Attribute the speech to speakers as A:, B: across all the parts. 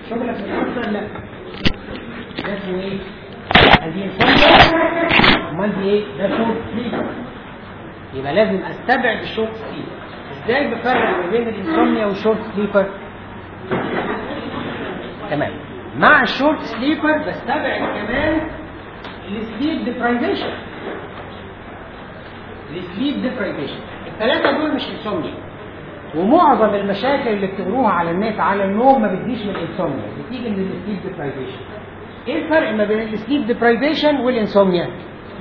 A: شغلك في الأكثر لا ده اسمه ايه؟ ادي انسومنيا امال دي ايه؟ ده شورت سليب يبقى لازم استبعد الشورت سليب ازاي بفرق ما بين الانسومنيا والشورت سليبر؟ تمام مع الشورت سليبر بستبعد كمان السليب ديبرايفيشن السليب ديبرايفيشن الثلاثه دول مش انسومنيا ومعظم المشاكل اللي بتقروها على النت على النوم ما بتجيش من الانسومنيا بتيجي من السليب ديبرايفيشن ايه الفرق ما بين السليب ديبرايفيشن والانسومنيا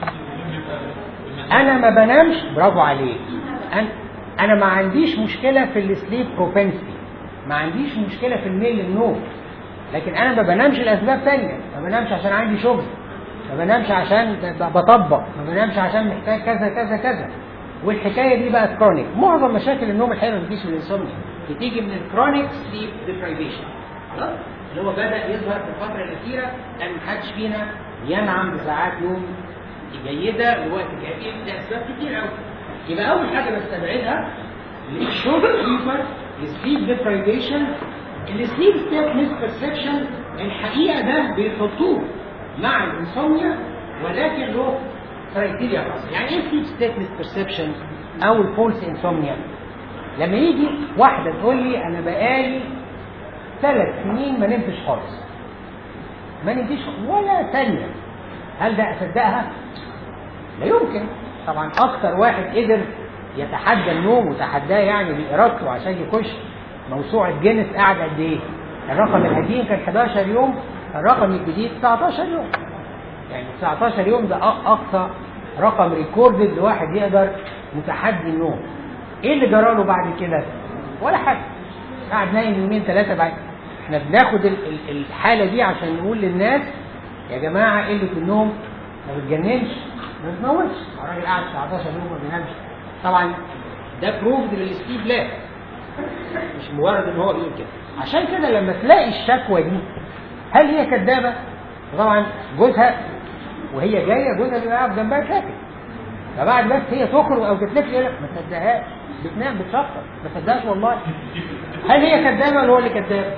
A: انا ما بنامش برافو عليك انا انا ما عنديش مشكله في السليب بروبنسي ما عنديش مشكله في الميل للنوم لكن انا ما بنامش لاسباب تانية ما بنامش عشان عندي شغل ما بنامش عشان بطبق ما بنامش عشان محتاج كذا كذا كذا والحكايه دي بقت كرونيك معظم مشاكل النوم الحقيقه ما بتجيش من الانسومنيا بتيجي من الكرونيك سليب ديبرايفيشن خلاص اللي هو بدا يظهر في الفتره الاخيره لان محدش فينا ينعم بساعات نوم جيده لوقت كبير لاسباب كتير قوي يبقى اول حاجه بستبعدها الشورت سليبر السليب ديبرايفيشن السليب ستيت ميس بيرسبشن الحقيقه ده بيحطوه مع الانسوميا ولكن له كرايتيريا خاصه يعني ايه سليب ستيت ميس بيرسبشن او الفولس انسوميا لما يجي واحده تقول لي انا بقالي ثلاث سنين ما نمتش خالص ما نمتش ولا ثانيه هل ده اصدقها؟ لا يمكن طبعا اكثر واحد قدر يتحدى النوم وتحداه يعني بارادته عشان يخش موسوعه جينيس قعد قد ايه؟ الرقم القديم كان 11 يوم الرقم الجديد 19 يوم يعني 19 يوم ده اقصى رقم ريكوردد لواحد يقدر متحدي النوم ايه اللي جرى له بعد كده؟ ولا حاجه قعد نايم يومين ثلاثه بعد احنا بناخد ال- ال- الحاله دي عشان نقول للناس يا جماعه قله النوم ما بتجننش ما بتموتش الراجل قاعد 19 يوم ما بينامش طبعا ده بروفد للسليب لاب مش مجرد ان هو بيقول كده عشان كده لما تلاقي الشكوى دي هل هي كدابه؟ طبعا جوزها وهي جايه جوزها بيبقى قاعد جنبها ساكت فبعد بس هي تخرج او تتلف يقول لك ما تصدقهاش بتنام بتشخر ما تصدقهاش والله هل هي كدابه ولا هو اللي كداب؟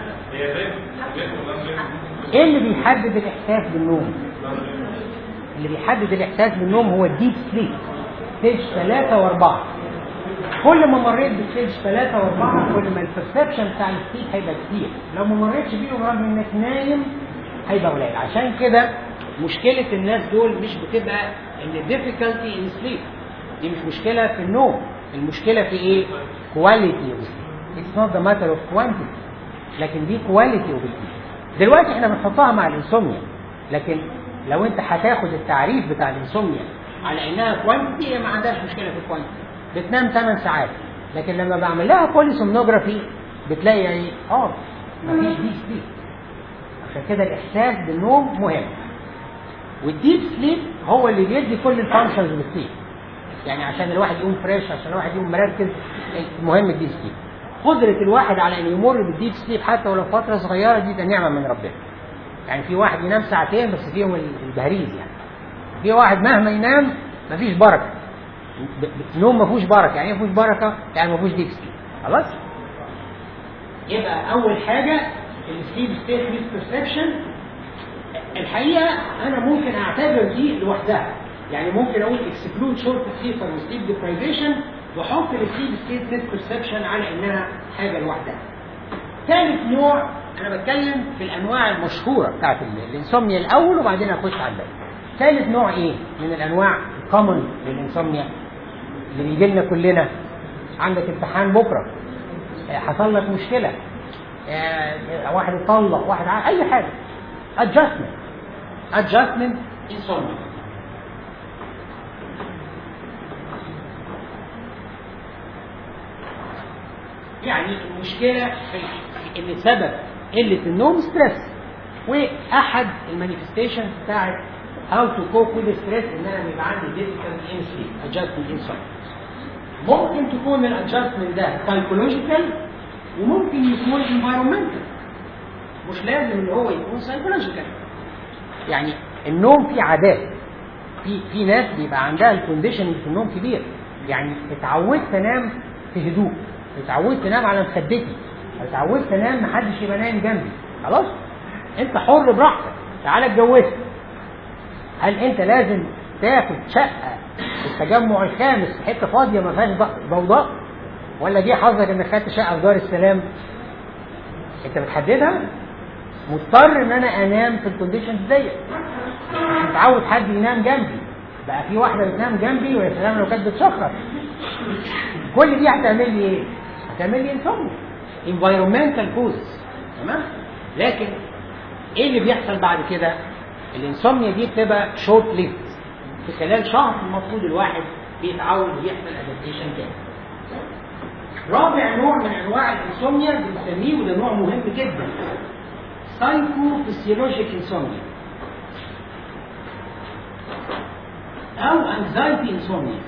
A: ايه اللي بيحدد الاحساس بالنوم؟ اللي بيحدد الاحساس بالنوم هو الديب سليب ستيج ثلاثة وأربعة كل ما مريت بستيج ثلاثة وأربعة كل ما البرسبشن بتاع السليب هيبقى كتير لو ما مريتش بيهم رغم إنك نايم هيبقى قليل عشان كده مشكلة الناس دول مش بتبقى إن difficulty in sleep دي مش مشكلة في النوم المشكلة في إيه؟ quality of sleep it's not the matter of quantity لكن دي quality of sleep دلوقتي احنا بنحطها مع الانسوميا لكن لو انت هتاخد التعريف بتاع الانسوميا على انها كوانتي هي ما عندهاش مشكله في الكوانتي بتنام 8 ساعات لكن لما بعمل لها بوليسومنوجرافي بتلاقي ايه اه مفيش ديب سليب عشان كده الاحساس بالنوم مهم والديب سليب هو اللي بيدي كل الفانكشنز بالسليب يعني عشان الواحد يقوم فريش عشان الواحد يقوم مركز مهم الديب سليب قدرة الواحد على ان يمر بالديب سليب حتى ولو فترة صغيرة دي ده نعمة من ربنا يعني في واحد ينام ساعتين بس فيهم البهريز يعني في واحد مهما ينام مفيش بركة النوم ما فيهوش بركة يعني ايه ما فيهوش بركة يعني ما فيهوش ديب سليب خلاص يبقى أول حاجة السليب ستيت بيرسبشن الحقيقة أنا ممكن أعتبر دي لوحدها يعني ممكن أقول اكسكلود شورت سليبر وسليب ديبرايفيشن واحط السليب ستيت نت بيرسبشن على انها حاجه لوحدها. ثالث نوع انا بتكلم في الانواع المشهوره بتاعت الانسومنيا الاول وبعدين اخش على الباقي. ثالث نوع ايه من الانواع الكومن للانسومنيا اللي بيجي لنا كلنا عندك امتحان بكره حصل لك مشكله واحد اتطلق واحد ع... اي حاجه adjustment adjustment insomnia يعني المشكله في ان سبب قله النوم ستريس واحد المانيفستيشن بتاعت هاو تو كوب وذ ستريس ان انا بيبقى عندي ديفيكالتي ان سليب ادجستمنت ان ممكن تكون الادجستمنت ده سايكولوجيكال وممكن يكون انفايرمنتال مش لازم ان هو يكون سايكولوجيكال يعني النوم فيه عادات في في ناس بيبقى عندها الكونديشن في النوم كبير يعني اتعودت انام في هدوء اتعودت انام على مخدتي اتعودت انام محدش يبقى نايم جنبي خلاص انت حر براحتك تعالى اتجوزها هل انت لازم تاخد شقه في التجمع الخامس في حته فاضيه ما فيهاش ضوضاء ولا دي حظك انك خدت شقه في دار السلام انت بتحددها مضطر ان انا انام في الكونديشنز ديت مش متعود حد ينام جنبي بقى في واحده بتنام جنبي ويا سلام لو كانت بتشخر كل دي هتعمل لي ايه؟ هتعمل لي انسومنيا environmental causes تمام لكن ايه اللي بيحصل بعد كده؟ الانسومنيا دي بتبقى شورت ليفت في خلال شهر المفروض الواحد بيتعود يحصل ادابتيشن تاني رابع نوع من انواع الانسومنيا بنسميه وده نوع مهم جدا سايكو فيسيولوجيك انسومنيا او انزايتي انسومنيا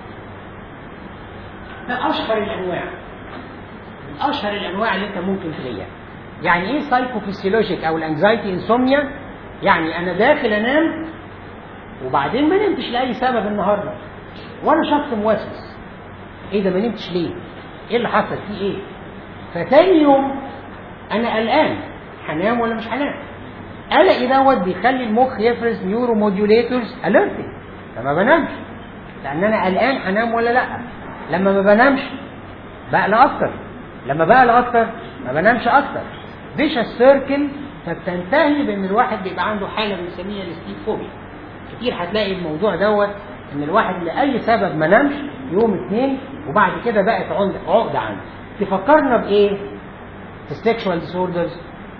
A: ده اشهر الانواع من اشهر الانواع اللي انت ممكن تلاقيها يعني ايه سايكو فيسيولوجيك او الانزايتي انسومنيا يعني انا داخل انام وبعدين ما نمتش لاي سبب النهارده وانا شخص موسوس ايه ده ما نمتش ليه ايه اللي حصل فيه ايه فتاني يوم انا قلقان هنام ولا مش هنام قلقي دوت بيخلي المخ يفرز نيورو موديوليتورز اليرتنج فما بنامش لان انا قلقان هنام ولا لا لما ما بنامش بقلق اكتر لما بقلق اكتر ما بنامش اكتر فيشس سيركل فبتنتهي بان الواحد بيبقى عنده حاله بنسميها السليب فوبيا كتير هتلاقي الموضوع دوت ان الواحد لاي سبب ما نامش يوم اتنين وبعد كده بقت عقده عنده تفكرنا بايه في السكشوال ديسوردرز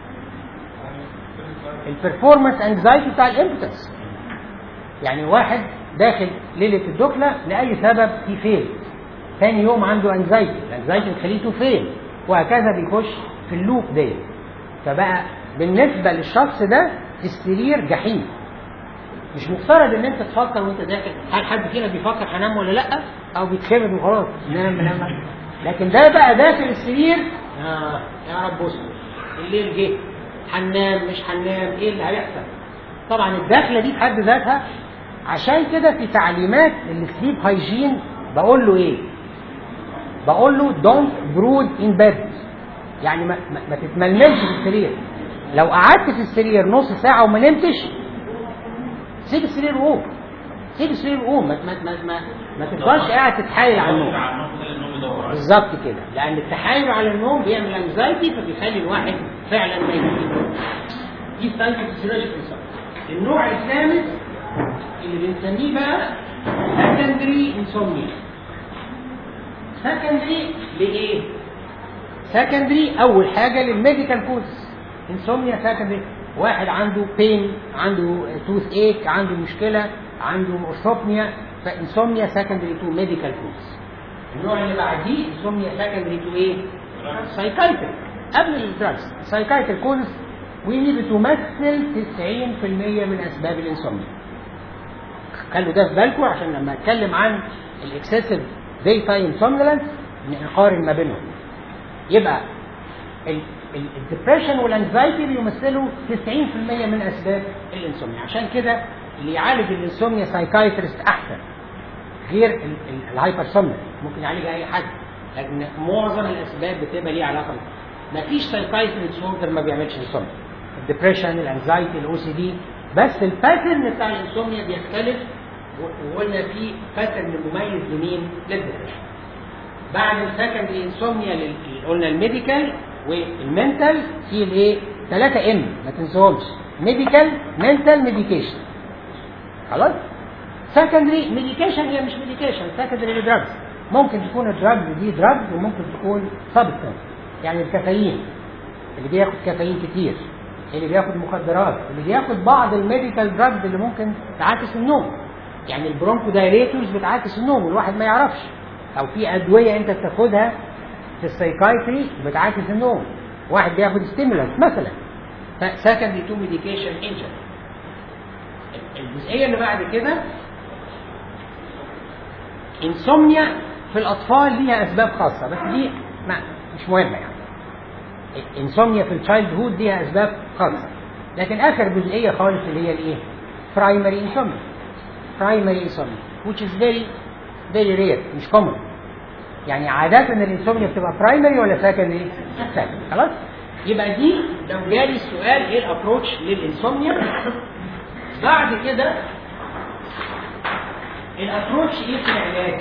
A: البرفورمانس انكزايتي بتاع الامبتنس يعني واحد داخل ليله الدخله لاي سبب في فيل ثاني يوم عنده انكزايتي الانكزايتي بتخليه فيل وهكذا بيخش في اللوب ديت فبقى بالنسبه للشخص ده في السرير جحيم مش مفترض ان انت تفكر وانت داخل هل حد فينا بيفكر هنام ولا لا او بيتخبط وخلاص نام نام لكن ده بقى داخل السرير آه يا رب اصبر الليل جه هننام مش هننام ايه اللي هيحصل طبعا الدخله دي في حد ذاتها عشان كده في تعليمات السليب هايجين بقول له ايه بقول له دونت برود ان بيد يعني ما, ما, ما تتململش في السرير لو قعدت في السرير نص ساعه وما نمتش سيب السرير وقوم سيب السرير وقوم ما ما ما ما, ما تفضلش قاعد تتحايل على النوم بالظبط كده لان التحايل على النوم بيعمل انزايتي فبيخلي الواحد فعلا ما ينام دي سايكوفيسيولوجيك النوع الخامس اللي بنسميه بقى سكندري انسومنيا سكندري لايه؟ سكندري اول حاجه للميديكال كوز انسومنيا سكندري واحد عنده بين عنده توث ايك عنده مشكله عنده اورثوبنيا فانسومنيا سكندري تو ميديكال كوز النوع اللي بعديه انسومنيا سكندري تو ايه؟ سايكايتر قبل الدراجز سايكايتر كوز ودي بتمثل 90% من اسباب الانسومنيا خلوا ده في بالكم عشان لما اتكلم عن الاكسسيف داي تايم سومنولنس نقارن ما بينهم يبقى الدبريشن والانزايتي بيمثلوا 90% من اسباب الانسومنيا عشان كده اللي يعالج الانسومنيا سايكايترست احسن غير الهايبر سومنيا ممكن يعالجها اي حد لكن معظم الاسباب بتبقى ليها علاقه ما فيش سايكايتري ديسوردر ما بيعملش انسومنيا الدبريشن الانزايتي الاو سي دي بس الباترن بتاع الانسومنيا بيختلف وقلنا في باترن مميز لمين؟ للدبريشن بعد السكندري انسومنيا قلنا الميديكال والمنتال في الايه؟ ثلاثة ام ما تنسوهمش ميديكال منتال ميديكيشن خلاص؟ سكندري ميديكيشن هي مش ميديكيشن سكندري دراجز ممكن تكون الدراجز دي دراجز وممكن تكون سبستنس يعني الكافيين اللي بياخد كافيين كتير اللي بياخد مخدرات اللي بياخد بعض الميديكال دراجز اللي ممكن تعاكس النوم يعني البرونكو دايريتورز بتعاكس النوم والواحد ما يعرفش او في ادويه انت بتاخدها في السايكايتري بتعاكس النوم واحد بياخد ستيمولانت مثلا سكندري تو ميديكيشن انجن الجزئيه اللي بعد كده انسومنيا في الاطفال ليها اسباب خاصه بس دي ما مش مهمه يعني انسومنيا في التشايلد هود ليها اسباب خاصه لكن اخر جزئيه خالص اللي هي الايه برايمري انسومنيا برايمري انسومنيا which is very very rare مش common يعني عادة الانسومنيا بتبقى برايمري ولا سكندري؟ سكندري خلاص؟ يبقى دي لو جالي السؤال ايه الابروتش للانسومنيا بعد كده الابروتش ايه في العلاج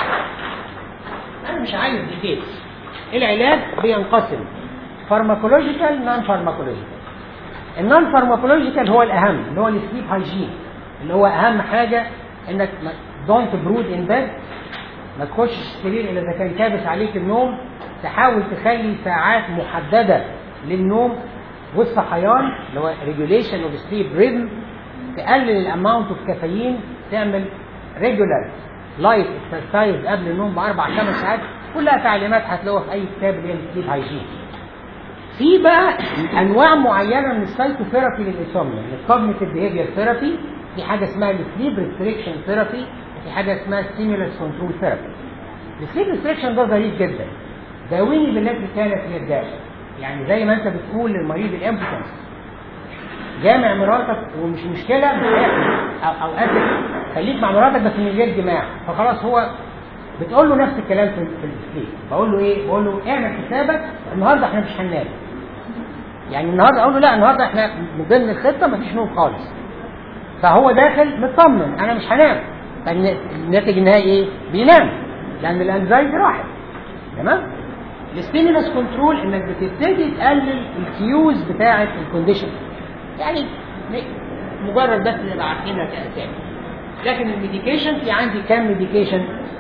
A: انا مش عايز ديتيلز العلاج بينقسم فارماكولوجيكال نون فارماكولوجيكال النون فارماكولوجيكال هو الاهم اللي هو السليب هايجين اللي هو اهم حاجه انك دونت برود ان بيد ما تخشش السرير الا اذا كان كابس عليك النوم تحاول تخلي ساعات محدده للنوم والصحيان اللي هو ريجوليشن اوف سليب ريزم تقلل الاماونت اوف كافيين تعمل ريجولار لايف اكسرسايز قبل النوم باربع خمس ساعات كلها تعليمات هتلاقوها في اي كتاب اللي هي السليب هايجين في بقى انواع معينه من السايكوثيرابي للانسومنيا الكوجنيتيف بيهيفير ثيرابي في حاجه اسمها السليب ريستريكشن ثيرابي وفي حاجه اسمها ستيمولس كنترول ثيرابي السليب ريستريكشن ده ظريف جدا داويني بالتي كانت يرجاش يعني زي ما انت بتقول للمريض الامبوتنس جامع مراتك ومش مشكله مش او او اسف خليك مع مراتك بس من غير جماع فخلاص هو بتقول له نفس الكلام في في السليب بقول له ايه؟ بقول له اعمل حسابك النهارده احنا مش هننام يعني النهارده اقول له لا النهارده احنا من ضمن الخطه مفيش نوم خالص فهو داخل مطمن انا مش هنام الناتج النهائي ايه؟ بينام لان الانزايتي راحت تمام؟ الستيمولس كنترول انك بتبتدي تقلل الكيوز بتاعه الكونديشن يعني مجرد بس نبقى عارفينها كاسامي لكن الميديكيشن في عندي كام ميديكيشن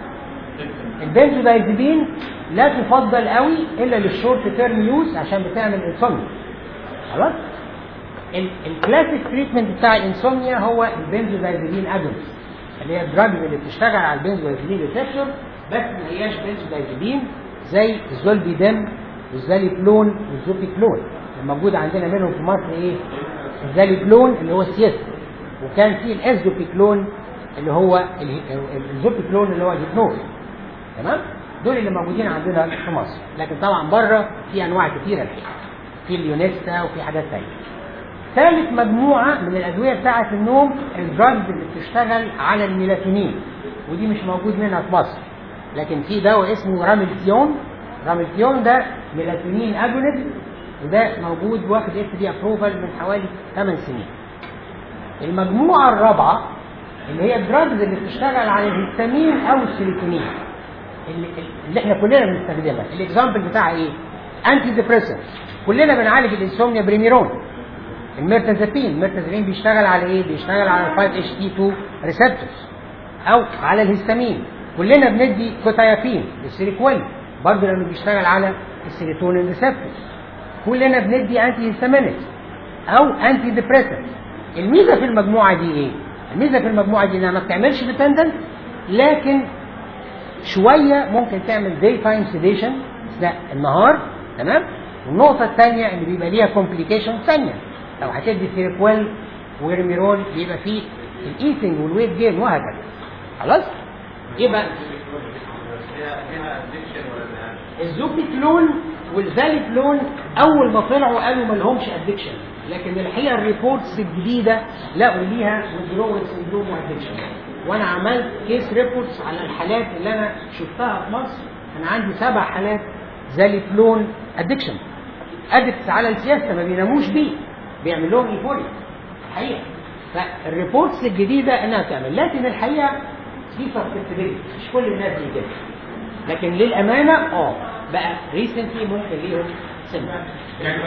A: البنزودايزيبين لا تفضل قوي الا للشورت تيرم يوز عشان بتعمل انسومنيا خلاص الكلاسيك تريتمنت بتاع الانسومنيا هو البنزودايزيبين اجونست اللي هي الدراجز اللي بتشتغل على البنزودايزيبين ريسبتور بس ما هياش بنزودايزيبين زي الزولبيدم والزاليبلون والزوبيكلون الموجود عندنا منهم في مصر ايه؟ الزاليبلون اللي هو السياسي وكان في الازوبيكلون اللي هو الزوبيكلون اللي هو الهيبنوز تمام؟ دول اللي موجودين عندنا في مصر لكن طبعا بره في انواع كثيره الحقيقه في اليونيستا وفي حاجات ثانيه ثالث مجموعه من الادويه بتاعه النوم الدراجز اللي بتشتغل على الميلاتونين ودي مش موجود منها في مصر لكن في دواء اسمه راملتيون راملتيون ده ميلاتونين اجونست وده موجود واخد اف دي ابروفال من حوالي 8 سنين المجموعه الرابعه اللي هي الدراجز اللي بتشتغل على الهستامين او السيروتونين اللي, اللي احنا كلنا بنستخدمها الاكزامبل بتاعها ايه انتي ديبريسنت كلنا بنعالج الانسومنيا بريميرون الميرتازابين الميرتازابين بيشتغل على ايه بيشتغل على ال 5 اتش تي 2 ريسبتورز او على الهستامين كلنا بندي كوتايابين السيريكوين برضه لانه بيشتغل على السيروتونين ريسبتورز كلنا بندي انتي هيستامينكس او انتي ديبريسنت الميزه في المجموعه دي ايه الميزه في المجموعه دي انها ما بتعملش ديبندنت لكن شويه ممكن تعمل داي تايم سيديشن اثناء النهار تمام والنقطه الثانيه ان بيبقى ليها كومبليكيشن ثانيه لو هتدي سيريكويل ويرميرون بيبقى فيه الايتنج والويت جين وهكذا خلاص يبقى الزوبيكلون والزاليكلون اول ما طلعوا قالوا ما لهمش ادكشن لكن الحقيقه الريبورتس الجديده لقوا ليها ويدرول سندروم وادكشن وانا عملت كيس ريبورتس على الحالات اللي انا شفتها في مصر انا عندي سبع حالات زاليكلون ادكشن ادكتس على السياسه ما بيناموش بيه بيعمل لهم ايفوريا الحقيقه فالريبورتس الجديده انها تعمل لكن الحقيقه في سسبكتبيلتي مش كل الناس دي كده لكن للامانه اه بقى ريسنتلي ممكن ليهم سن
B: يعني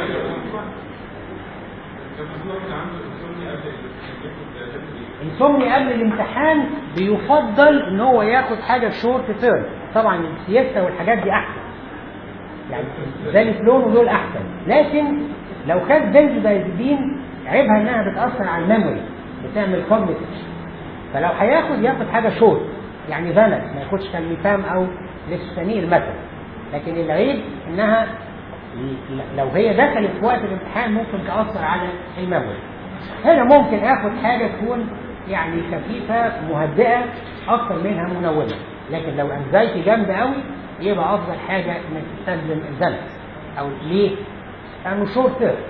A: انسومني قبل الامتحان بيفضل ان هو ياخد حاجه شورت تيرم طبعا السياسه والحاجات دي احسن يعني ذلك لون ودول احسن لكن لو خد بنزودايزيبين عيبها انها بتاثر على الميموري بتعمل كوجنيتيف فلو هياخد ياخد حاجه شورت يعني فانس ما ياخدش كالميفام او ليسوسانيل مثلا لكن العيب انها لو هي دخلت في وقت الامتحان ممكن تاثر على الميموري هنا ممكن اخد حاجه تكون يعني خفيفه مهدئه اكتر منها منومه لكن لو انزايتي جامده قوي يبقى افضل حاجه انك تستخدم الزنس او ليه؟ لانه شورت تيرم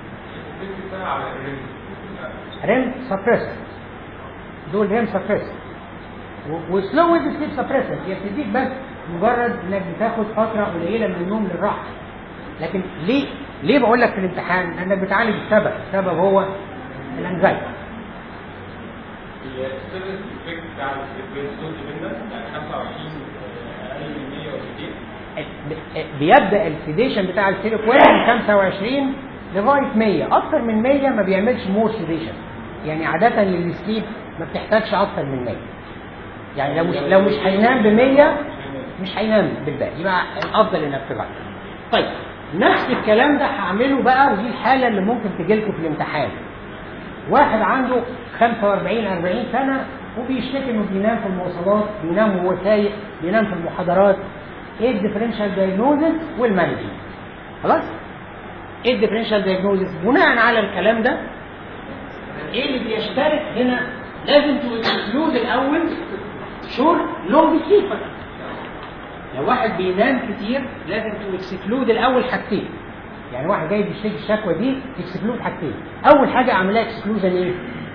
A: ريم سبريسر دول ريم سبريسر وسلو ويز سليب سبريسر هي بتديك بس مجرد انك بتاخد فتره قليله من النوم للراحه لكن ليه ليه بقول لك في الامتحان لانك بتعالج السبب السبب هو الانزايتي
B: السيرفيس افكت بتاع البرينستون منه يعني 25 اقل من 160
A: بيبدا السيديشن بتاع السيليكوين من 25 لغايه 100 اكتر من 100 ما بيعملش مور سيديشن يعني عاده للسليب ما بتحتاجش اكتر من 100 يعني لو مش لو مش هينام ب 100 مش هينام بالباقي يبقى الافضل انك تبعد طيب نفس الكلام ده هعمله بقى ودي الحاله اللي ممكن تجي لكم في الامتحان واحد عنده 45 40 سنه وبيشتكي انه بينام في المواصلات بينام وهو سايق بينام في المحاضرات ايه الديفرنشال دايجنوزس والمانجمنت خلاص ايه الديفرنشال دايجنوزس بناء على الكلام ده ايه اللي بيشترك هنا لازم تكلود الاول شور لونج سليبر لو واحد بينام كتير لازم تكسكلود الاول حاجتين يعني واحد جاي بيشتكي الشكوى دي تكسكلود حاجتين اول حاجه اعملها اكسكلوجن ايه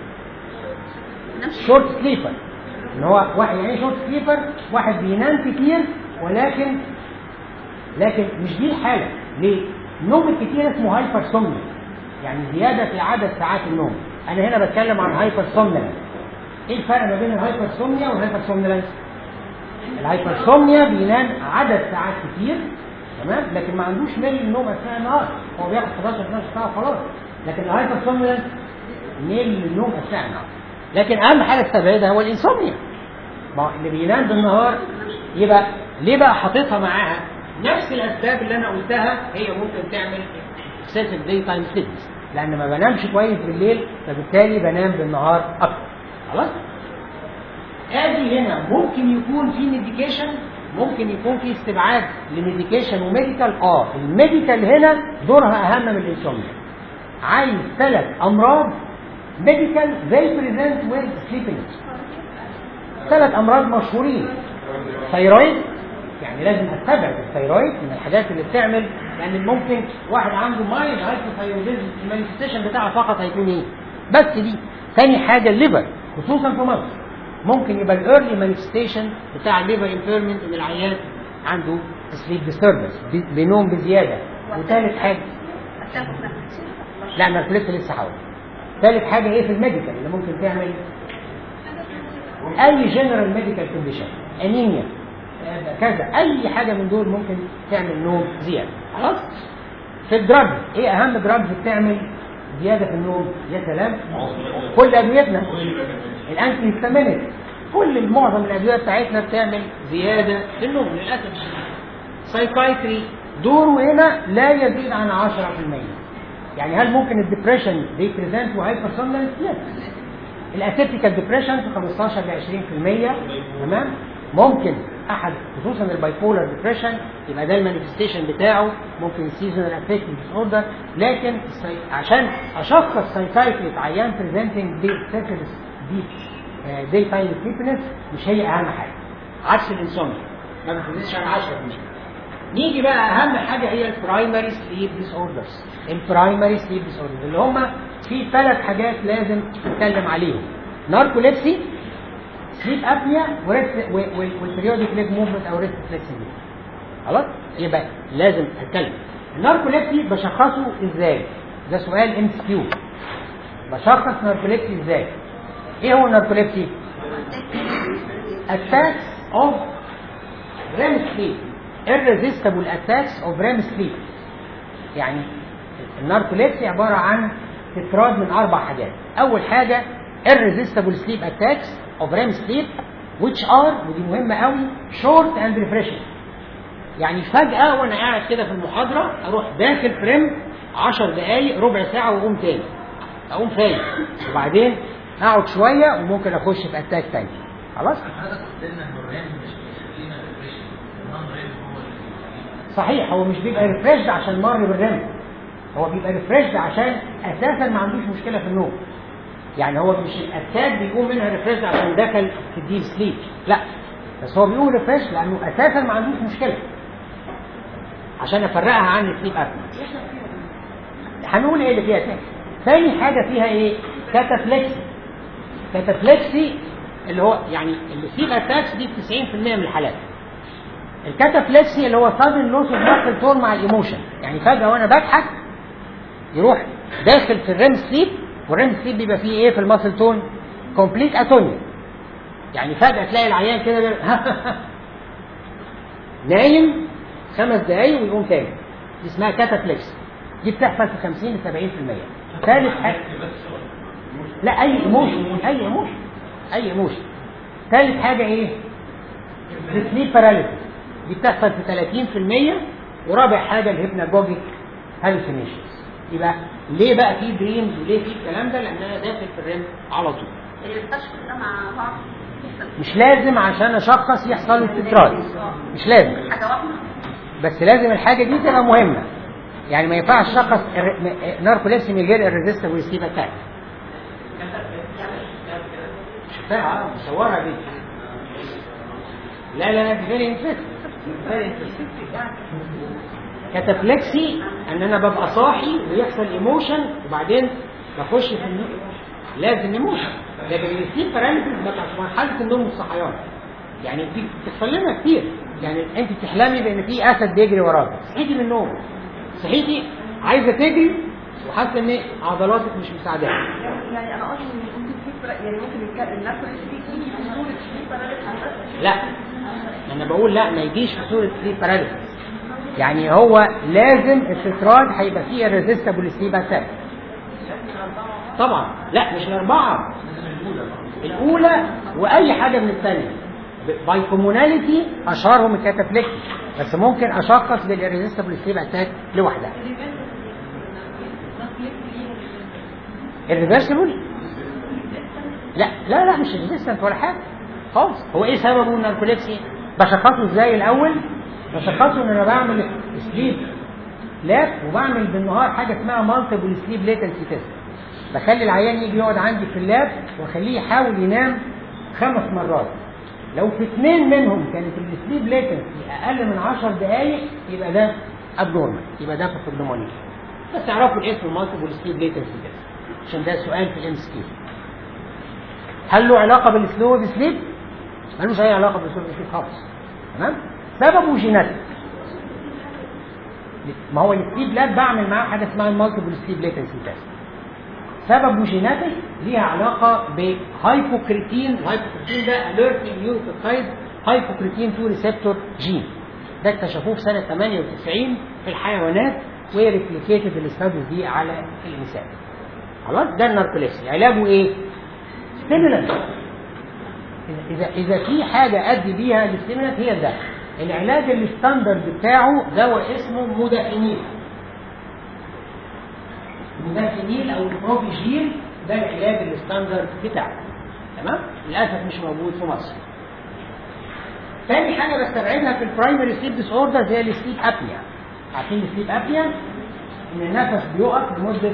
A: شورت سليبر ان هو واحد يعني شورت سليبر واحد بينام كتير ولكن لكن مش دي الحاله ليه النوم الكتير اسمه هايبر سومنيا يعني زياده في عدد ساعات النوم انا هنا بتكلم عن هايبر سومنيا ايه الفرق ما بين الهايبر سومنيا والهايبر سومنيلانس الهايبر سومنيا بينام عدد ساعات كتير تمام لكن ما عندوش ميل النوم اثناء النهار هو بياخد 11 12 ساعه خلاص لكن الهايبر سومنيلانس ميل النوم اثناء النهار لكن اهم حاجه تستبعدها هو الانسومنيا ما هو اللي بينام بالنهار يبقى ليه بقى حاططها معاها نفس الاسباب اللي انا قلتها هي ممكن تعمل اكسسيف داي تايم سليبنس لان ما بنامش كويس بالليل فبالتالي بنام بالنهار اكتر خلاص ادي هنا ممكن يكون في ميديكيشن ممكن يكون في استبعاد لميديكيشن وميديكال اه الميديكال هنا دورها اهم من الانسومنيا عايز ثلاث امراض ميديكال زي بريزنت ويز سليبنج ثلاث امراض مشهورين ثيرويد يعني لازم استبعد الثيرويد من الحاجات اللي بتعمل لان ممكن واحد عنده مايل هايبوثايروديزم المانيفستيشن بتاعها فقط هيكون ايه؟ بس دي ثاني حاجه الليفر خصوصا في مصر ممكن يبقى الايرلي مانيفستيشن بتاع الليفر امبيرمنت ان العيان عنده سليب ديستربنس بينوم بزياده وثالث حاجه لا انا لسه لسه هقول ثالث حاجه ايه في الميديكال اللي ممكن تعمل اي جنرال ميديكال كونديشن انيميا كذا اي حاجه من دول ممكن تعمل نوم زياده خلاص في الدراج ايه اهم دراج بتعمل زياده في النوم يا سلام كل ادويتنا الانتي هيستامينيك كل معظم الادويه بتاعتنا بتعمل زياده في النوم للاسف سايكايتري دوره هنا لا يزيد عن 10% يعني هل ممكن الدبريشن بيبريزنت وهايبر سومنس؟ لا الاتيبيكال ديبريشن في 15 ل 20% تمام ممكن احد خصوصا البايبولار ديبريشن يبقى ده المانيفستيشن بتاعه ممكن سيزونال افكتيف ديس اوردر لكن السي- عشان اشخص سايكايتري في عيان بريزنتنج دي دي دي تايم سليبنس مش هي اهم حاجه عكس الانسومنيا ما بتزيدش عن 10% نيجي بقى اهم حاجه هي البرايمري سليب ديس اوردرز البرايمري سليب ديس اوردرز اللي هم في ثلاث حاجات لازم نتكلم عليهم ناركوليبسي سليب ابنيا والبريودك ليج موفمنت او ريست فليكسيبيليتي خلاص يبقى لازم اتكلم الناركوليبسي بشخصه ازاي ده سؤال ام اس كيو بشخص ناركوليبسي ازاي ايه هو الناركوليبسي attacks of REM sleep irresistible attacks of REM sleep يعني الناركوليبسي عبارة عن تتراد من أربع حاجات أول حاجة irresistible sleep attacks of REM sleep which are ودي مهمة قوي short and refreshing يعني فجأة وأنا قاعد كده في المحاضرة أروح داخل فريم 10 دقايق ربع ساعة وأقوم تاني أقوم فايق وبعدين أقعد شوية وممكن أخش في أتاك تاني خلاص
C: حضرتك قلت لنا ان الرام مش بيخلينا ريفريش النون رام هو اللي
A: صحيح هو مش بيبقى ريفريشد عشان مر بالرم هو بيبقى ريفريشد عشان اساسا ما عندوش مشكله في النوم يعني هو مش الاتاك بيقوم منها ريفريشد عشان دخل في الديب سليب لا بس هو بيقوم ريفريش لانه اساسا ما عندوش مشكله عشان افرقها عن السليب ابني هنقول ايه اللي فيها تاني ثاني حاجه فيها ايه كاتافلكسي كاتافلكسي اللي هو يعني السليب اتاكس دي في 90% من الحالات الكاتافلكسي اللي هو sudden loss of muscle tone مع الايموشن يعني فجاه وانا بضحك يروح داخل في الريم سليب والريم سليب بيبقى فيه ايه في الماسل تون كومبليت اتونيا يعني فجاه تلاقي العيان كده بي- نايم خمس دقايق ويقوم تاني دي اسمها كاتافليكس دي بتحصل في 50 ل 70% ثالث حاجه لا اي ايموشن اي ايموشن اي ايموشن ثالث حاجه ايه السليب باراليسيس دي بتحصل في 30% ورابع حاجه الهيبناجوجيك هالوسينيشنز يبقى ليه بقى في دريمز وليه في الكلام ده لان انا داخل في الريم على طول
D: التشخيص ده مع بعض
A: مش لازم عشان اشخص يحصل استطراد مش لازم
D: حاجه واحده
A: بس لازم الحاجه دي تبقى مهمه يعني ما ينفعش اشخص ناركوليسي من غير الريزيستر ويسيب اتاك شفتها اه مصورها دي لا لا لا فيري انترستنج فيري انترستنج كاتافلكسي ان انا ببقى صاحي ويحصل ايموشن وبعدين بخش في النوم لازم ايموشن لكن السليب باراليسيس ببقى في مرحله النوم والصحيان يعني دي بتحصل لنا كتير يعني انت بتحلمي بان في اسد بيجري وراك صحيتي من النوم صحيتي عايزه تجري وحاسه ان عضلاتك مش مساعداك
D: يعني انا قصدي ان ممكن في يعني ممكن يتكلم الناس دي تيجي في صوره سليب باراليسيس
A: لا انا بقول لا ما يجيش في صوره سليب باراليسيس يعني هو لازم الستراد هيبقى فيه الريزيستابل سليب اتاك طبعا لا مش الاربعه الاولى واي حاجه من الثانيه باي كوموناليتي اشهرهم الكاتافليكسي بس ممكن اشخص بالريزيستابل سليب اتاك لوحدها الريفرسبل لا لا لا مش ريزيستنت ولا حاجه خالص هو ايه سببه الناركوليبسي بشخصه ازاي الاول بشخصه ان انا بعمل سليب لاب وبعمل بالنهار حاجه اسمها مالتيبل سليب ليتنسي تيست بخلي العيان يجي يقعد عندي في اللاب واخليه يحاول ينام خمس مرات لو في اثنين منهم كانت السليب ليتنسي اقل من 10 دقائق يبقى ده ابنورمال يبقى ده باثوجنومونيا بس اعرفوا الاسم المالتيبل سليب ليتنسي تيست عشان ده سؤال في الام اس كيو هل له علاقه بالسلو سليب؟ ملوش اي علاقه بالسلو سليب خالص تمام؟ سببه جيناتيك ما هو السليب لاب بعمل معاه حاجه اسمها المالتيبل سليب ليتنسي تيست سببه جيناتيك ليها علاقه بهايبوكريتين الهايبوكريتين ده اليرت نيوروبيبتايد هايبوكريتين 2 ريسبتور جين ده اكتشفوه في سنه 98 في الحيوانات وريبليكيتد الاستاديز دي على الانسان خلاص ده الناركوليسي علاجه ايه؟ ستيمولانت اذا اذا في حاجه ادي بيها الستيمولانت هي ده العلاج الستاندرد بتاعه دواء اسمه مودافينيل مودافينيل او البروفيجيل ده العلاج الستاندرد بتاعه تمام للاسف مش موجود في مصر تاني حاجه بستبعدها في البرايمري سليب ديس اوردر هي السليب ابنيا عارفين السليب ابنيا ان النفس بيقف لمده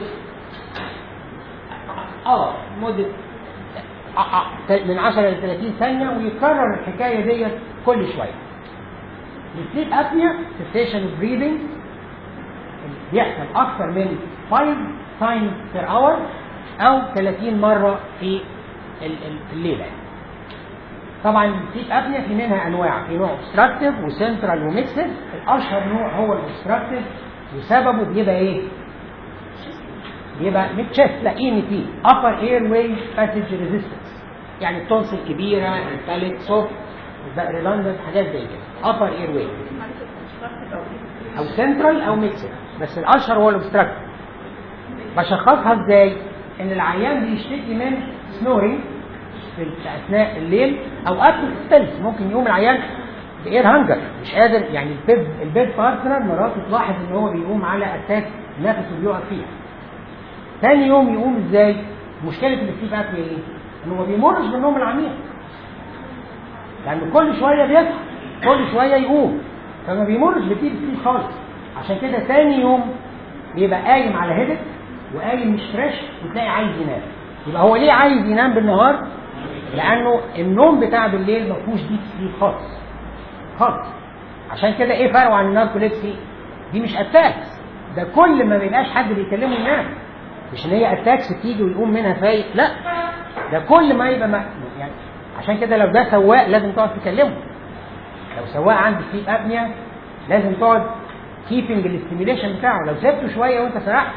A: اه مده آه، آه، من 10 ل 30 ثانيه ويتكرر الحكايه ديت كل شويه السليب ابنيا سيشن اوف بريذنج بيحصل اكثر من 5 تايمز بير اور او 30 مره في ال- ال- الليله طبعا السليب ابنيا في منها انواع في نوع اوبستراكتيف وسنترال وميكسد الاشهر نوع هو الاوبستراكتيف وسببه بيبقى ايه؟ بيبقى من تشيست لاقيني فيه upper airway passage resistance يعني التونسل كبيره الفاليك سوفت ريلاندنت حاجات زي كده upper airway او سنترال او ميكسد بس الاشهر هو الاوبستراكتيف بشخصها ازاي؟ ان العيان بيشتكي من سنورينج في اثناء الليل اوقات بتختلف ممكن يقوم العيان باير هانجر مش قادر يعني البيد البيد بارتنر مراته تلاحظ ان هو بيقوم على اتاك نفسه بيقف فيها ثاني يوم يقوم ازاي؟ مشكله الستيف ابنيا ايه؟ انه ما بيمرش بالنوم العميق لان كل شويه بيصحى كل شويه يقوم فما بيمرش بتيب سليب خالص عشان كده ثاني يوم بيبقى قايم على هيدك وقايم مش فريش وتلاقي عايز ينام يبقى هو ليه عايز ينام بالنهار؟ لانه النوم بتاع بالليل ما فيهوش ديب سليب خالص خالص عشان كده ايه فرقه عن الناركوليبسي؟ دي مش اتاكس ده كل ما بيبقاش حد بيكلمه ينام مش ان هي اتاكس تيجي ويقوم منها فايق لا ده كل ما يبقى ما يعني عشان كده لو ده سواق لازم تقعد تكلمه لو سواق عنده سليب ابنيا لازم تقعد كيبنج الاستيميليشن بتاعه لو سبته شويه وانت سرحت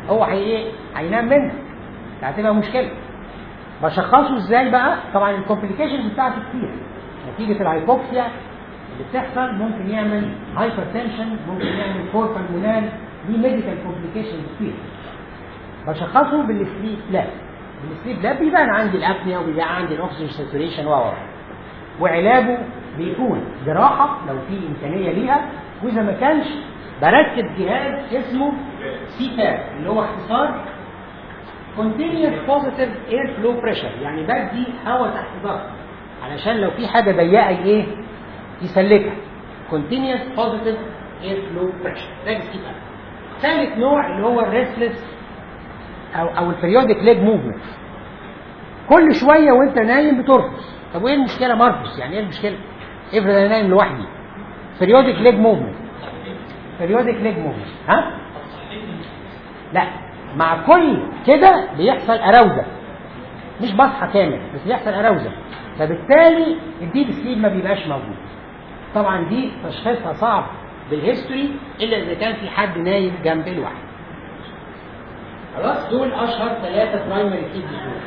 A: هو هي ايه هينام منك هتبقى مشكله بشخصه ازاي بقى طبعا الكومبليكيشن بتاعته كتير نتيجه الهايبوكسيا اللي بتحصل ممكن يعمل هايبر تنشن ممكن يعمل كور بالمونال دي ميديكال كومبليكيشن كتير بشخصه بالسليب لاب بالسليب لاب بيبان عندي الابنيا وبيبان عندي الاكسجين ساتوريشن و وعلاجه بيكون جراحه لو في امكانيه ليها واذا ما كانش بركب جهاز اسمه سي تاب اللي هو اختصار continuous positive air flow pressure يعني بدي هواء تحت ضغط علشان لو في حاجه ضيقه ايه يسلكها continuous positive air flow pressure ده السي تاب ثالث نوع اللي هو الريسلس او او البريودك ليج موفمنت كل شويه وانت نايم بترقص طب وايه المشكله مرقص يعني ايه المشكله افرض انا نايم لوحدي بريودك ليج موفمنت بريودك ليج موفمنت ها لا مع كل كده بيحصل اراوزه مش بصحى كامل بس بيحصل اراوزه فبالتالي الديب سليب ما بيبقاش موجود طبعا دي تشخيصها صعب بالهيستوري الا اذا كان في حد نايم جنب الواحد خلاص دول اشهر ثلاثه برايمري سليب ديسوردر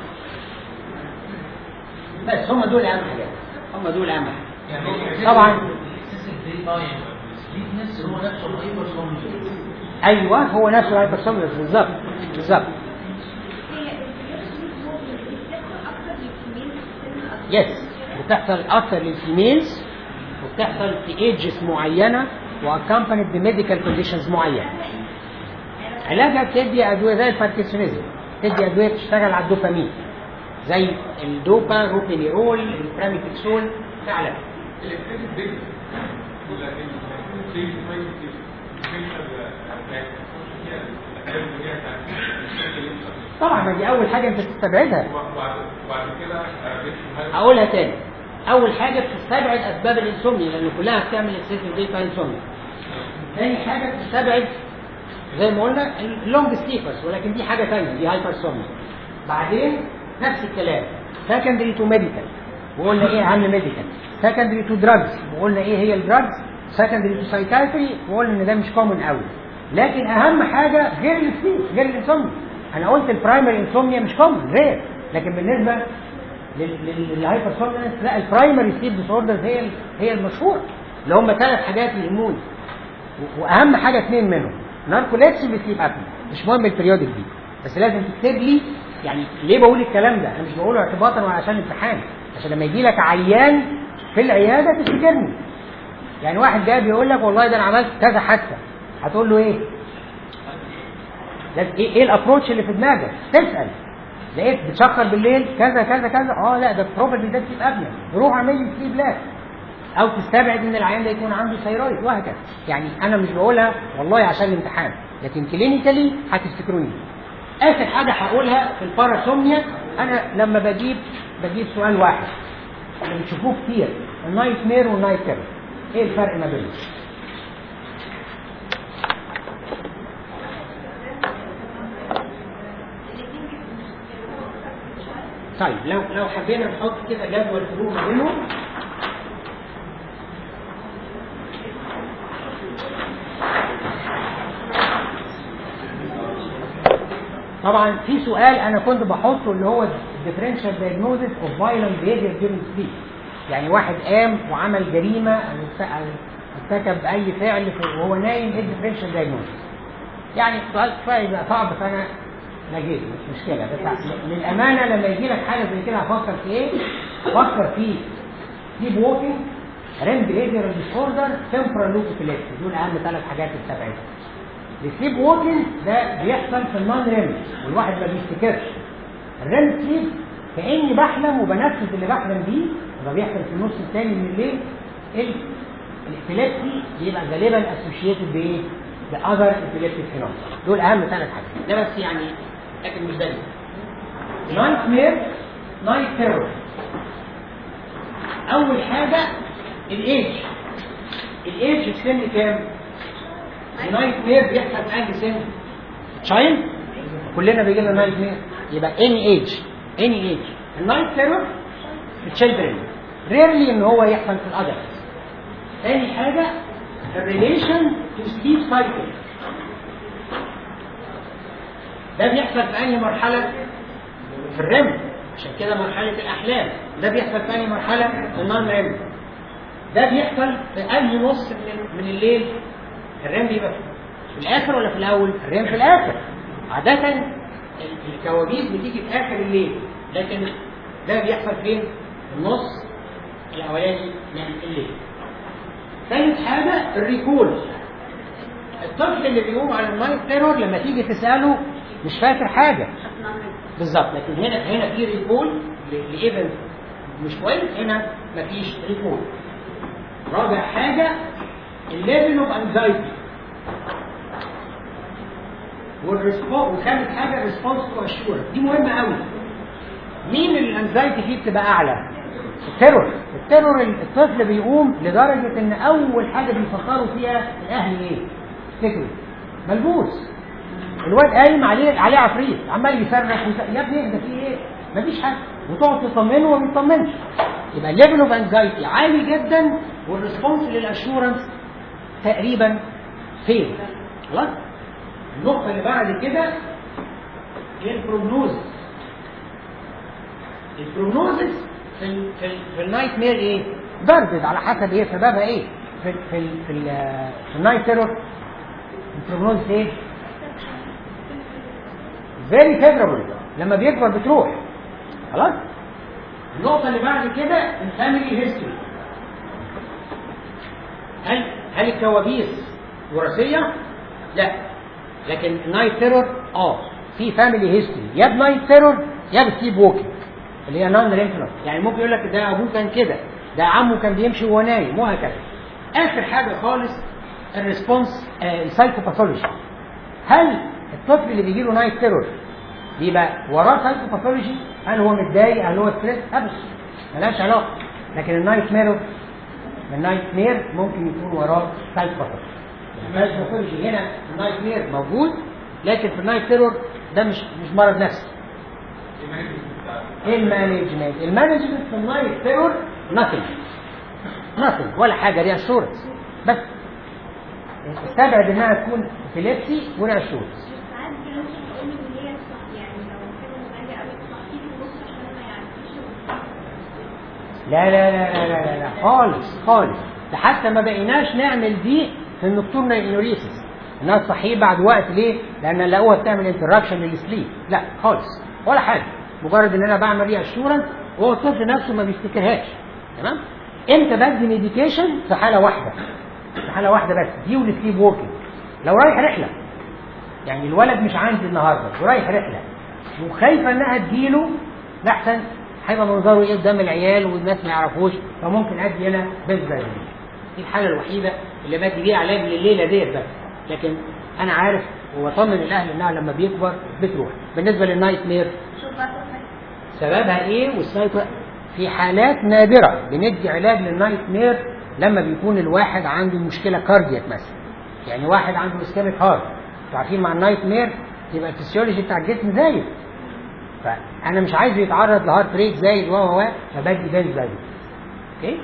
A: بس هم دول اهم حاجات هم دول اهم حاجات
C: يعني
A: طبعا
C: الاكسسيف داي تايم سليبنس هو نفسه الهايبر سومنيا
A: ايوه هو نفسه الهايبر سومنس بالظبط بالظبط يس بتحصل اكثر للفيميلز وبتحصل في ايجز معينه واكمبانيد بميديكال كونديشنز معينه علاجها بتدي ادويه زي الباركنسونيزم تدي ادويه بتشتغل على الدوبامين زي الدوبا روبينيرول البراميتكسول ده علاج
B: الاكسسيف ديك لكن السيل كويس
A: طبعا ما دي اول حاجه انت تستبعدها
B: وبعد وبعد كده آه،
A: اقولها تاني اول حاجه بتستبعد اسباب الانسومنيا لان كلها بتعمل اكسسيف ديتا انسومنيا تاني حاجه بتستبعد زي ما قلنا اللونج سليبرز ولكن دي حاجه ثانيه دي هايبرسومنيا بعدين نفس الكلام سكندري تو ميديكال وقلنا ايه اهم ميديكال سكندري تو دراجز وقلنا ايه هي الدراجز سكندري تو سايكايتري وقلنا ان ده مش كومن قوي لكن اهم حاجه غير السليب غير الانسومنيا انا قلت البرايمري انسومنيا مش كومن رير لكن بالنسبه للهايبرسومنس لا البرايمري سليب ديس اوردرز هي ال- هي المشهوره اللي هم ثلاث حاجات يهموني و- واهم حاجه اثنين منهم ناركوليكس وسليب ابني مش مهم البريودك دي بس لازم تكتب لي يعني ليه بقول الكلام ده انا مش بقوله اعتباطا ولا عشان امتحان عشان لما يجي لك عيان في العياده تفتكرني يعني واحد جاي بيقول لك والله ده انا عملت كذا حادثه هتقول له ايه لازم ايه ايه الابروتش اللي في دماغك تسال لقيت بتشخر بالليل كذا كذا كذا اه لا ده بروبابلي ده سليب ابنيا روح اعمل لي سليب لاب او تستبعد ان العيان ده يكون عنده ثيرويد وهكذا يعني انا مش بقولها والله عشان الامتحان لكن كلينيكالي هتفتكروني اخر حاجه هقولها في الباراسومنيا انا لما بجيب بجيب سؤال واحد اللي بتشوفوه كتير النايت مير والنايت تيرور ايه الفرق ما بينهم طيب لو لو حبينا نحط كده جدول فروق ما بينهم طبعا في سؤال انا كنت بحطه اللي هو differential diagnosis of violent behavior during sleep يعني واحد قام وعمل جريمه او ارت- أو ارتكب اي فعل في- وهو نايم ايه differential diagnosis يعني السؤال شويه يبقى صعب فانا لقيت مش مشكله بس للامانه لما يجي لك حاجه زي كده هفكر في ايه؟ فكر في سليب ووكينج ريم بيهيفيرال ديس اوردر تمبرال لوب ابيليبسي دول اهم ثلاث حاجات تستبعدها السليب ووكينج ده بيحصل في النون ريم والواحد ما بيفتكرش الريم سليب كاني بحلم وبنفذ اللي بحلم بيه وده بيحصل في النص الثاني من الليل ال- الابيليبسي بيبقى غالبا اسوشيتد بايه؟ باذر ابيليبتيك فينومينا دول اهم ثلاث حاجات ده بس يعني لكن مش دايما نايت مير نايت تيرور اول حاجه الايدج الايدج في سن كام؟ النايت مير بيحصل في انهي سن؟ تشايلد كلنا بيجي لنا نايت مير يبقى اني ايج اني ايج النايت تيرور في التشيلدرن ريرلي ان هو يحصل في الادلتس تاني حاجه الريليشن تو سليب سايكل ده بيحصل في انهي مرحله في الرم عشان كده مرحله الاحلام ده بيحصل في انهي مرحله في النون رم ده بيحصل في انهي نص من من الليل الرم بيبقى في الاخر ولا في الاول الرم في الاخر عاده ال- الكوابيس بتيجي في اخر الليل لكن ده بيحصل فين في النص الاولاني من الليل ثالث حاجه الريكول الطفل اللي بيقوم على النايت تيرور لما تيجي تساله مش فاكر حاجه بالظبط لكن هنا هنا في ريكول لايفنت مش كويس هنا مفيش ريكول رابع حاجه الليفل اوف انزايتي والريسبونس وخامس حاجه الريسبونس تو اشور دي مهمه قوي مين اللي الانزايتي فيه بتبقى اعلى التيرور التيرور الطفل بيقوم لدرجه ان اول حاجه بيفكروا فيها الاهل ايه تفتكروا ملبوس الواد قايم عليه عليه عفريت عمال يصرخ ويس... يا ابني اهدى في ايه مفيش حاجه وتقعد تطمنه وما بيطمنش يبقى الليفل اوف انزايتي عالي جدا والريسبونس للاشورنس تقريبا فين خلاص النقطه اللي بعد كده هي البروجنوز البروجنوزس في ال في, ال في النايت مير ايه؟ بردد على حسب ايه سببها ايه؟ في ال في ال في, ال في النايت تيرور البروجنوز ايه؟ فيري فيفربل لما بيكبر بتروح خلاص؟ النقطة اللي بعد كده الفاميلي هيستوري هل هل الكوابيس وراثية؟ لا لكن النايت تيرور اه في فاميلي هيستوري يا بنايت تيرور يا بسليب ووكينج اللي هي نون رينفلر يعني ممكن يقول لك ده ابوه كان كده ده عمه كان بيمشي وهو نايم وهكذا اخر حاجه خالص الريسبونس السايكوباثولوجي هل الطفل اللي بيجي له نايت تيرور بيبقى وراه سايكوباثولوجي هل هو متضايق هل هو ستريس ابدا ملهاش علاقه لكن النايت ميرور النايت مير ممكن يكون وراه سايكوباثولوجي السايكوباثولوجي هنا النايت مير موجود لكن في النايت تيرور ده مش مش مرض نفسي ايه المانجمنت المانجمنت في النايت تيرور nothing nothing ولا حاجه دي اشورنس بس استبعد انها تكون ابيليبسي ولا اشورنس
E: ساعات كانوا بيقولوا ان هي صح يعني لو كانوا غالية قوي تصحيه في النص عشان ما يعرفش
A: لا لا لا لا لا لا, لا خالص خالص ده حتى ما بقيناش نعمل دي في النكتورنال انوريسيس انها تصحيه بعد وقت ليه؟ لان لقوها بتعمل انتراكشن للسليب لا خالص ولا حاجه مجرد ان انا بعمل ري اشورنس وهو الطفل نفسه ما بيفتكرهاش تمام؟ امتى بدي ميديكيشن؟ في حاله واحده في حاله واحده بس دي والسليب ووكينج لو رايح رحله يعني الولد مش عندي النهارده ورايح رحله وخايفه انها تجيله لاحسن هيبقى منظره ايه قدام العيال والناس ما يعرفوش فممكن ادي هنا بنزل دي الحاله الوحيده اللي بدي بيها علاج لليله ديت بس لكن انا عارف واطمن الاهل انها لما بيكبر بتروح بالنسبه للنايت مير
D: شوف بقى تروح
A: سببها ايه والسايت في حالات نادره بندي علاج للنايت مير لما بيكون الواحد عنده مشكله كاردياك مثلا يعني واحد عنده اسكيميك هارت انتوا عارفين مع النايت مير يبقى الفسيولوجي بتاع الجسم زايد فانا مش عايزه يتعرض لهارت ريت زايد و و و فبدي بنزل اوكي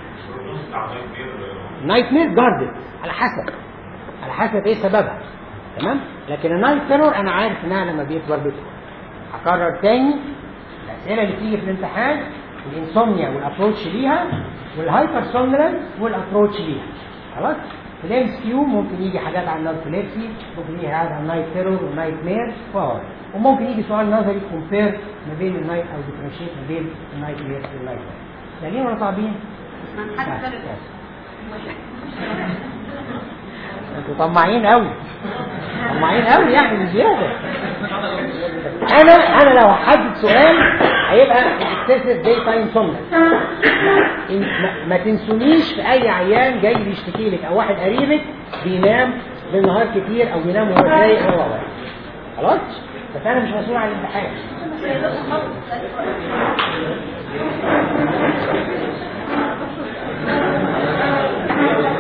A: نايت مير جاردد على حسب على حسب ايه سببها تمام لكن النايت تيرور انا عارف انها لما بيكبر بتكبر هكرر تاني الاسئله اللي بتيجي في الامتحان الانسومنيا والابروتش ليها والهايبر سومنرنس والابروتش ليها خلاص في الام اس كيو ممكن يجي حاجات عن الناركوليبسي ممكن يجي حاجات عن النايت تيرور والنايت مير وهو وممكن يجي سؤال نظري كومبير ما بين النايت او ديفرنشيت ما بين النايت مير والنايت مير سهلين ولا صعبين؟
D: من حد ثالث
A: انتوا طماعين قوي طماعين قوي يعني بزياده انا انا لو هحدد سؤال هيبقى اكسسيف داي تايم سومنس ما تنسونيش في اي عيان جاي بيشتكي لك او واحد قريبك بينام بالنهار كتير او بينام وهو سايق و و و. خلاص بس انا مش مسؤول عن الامتحان
D: Thank you.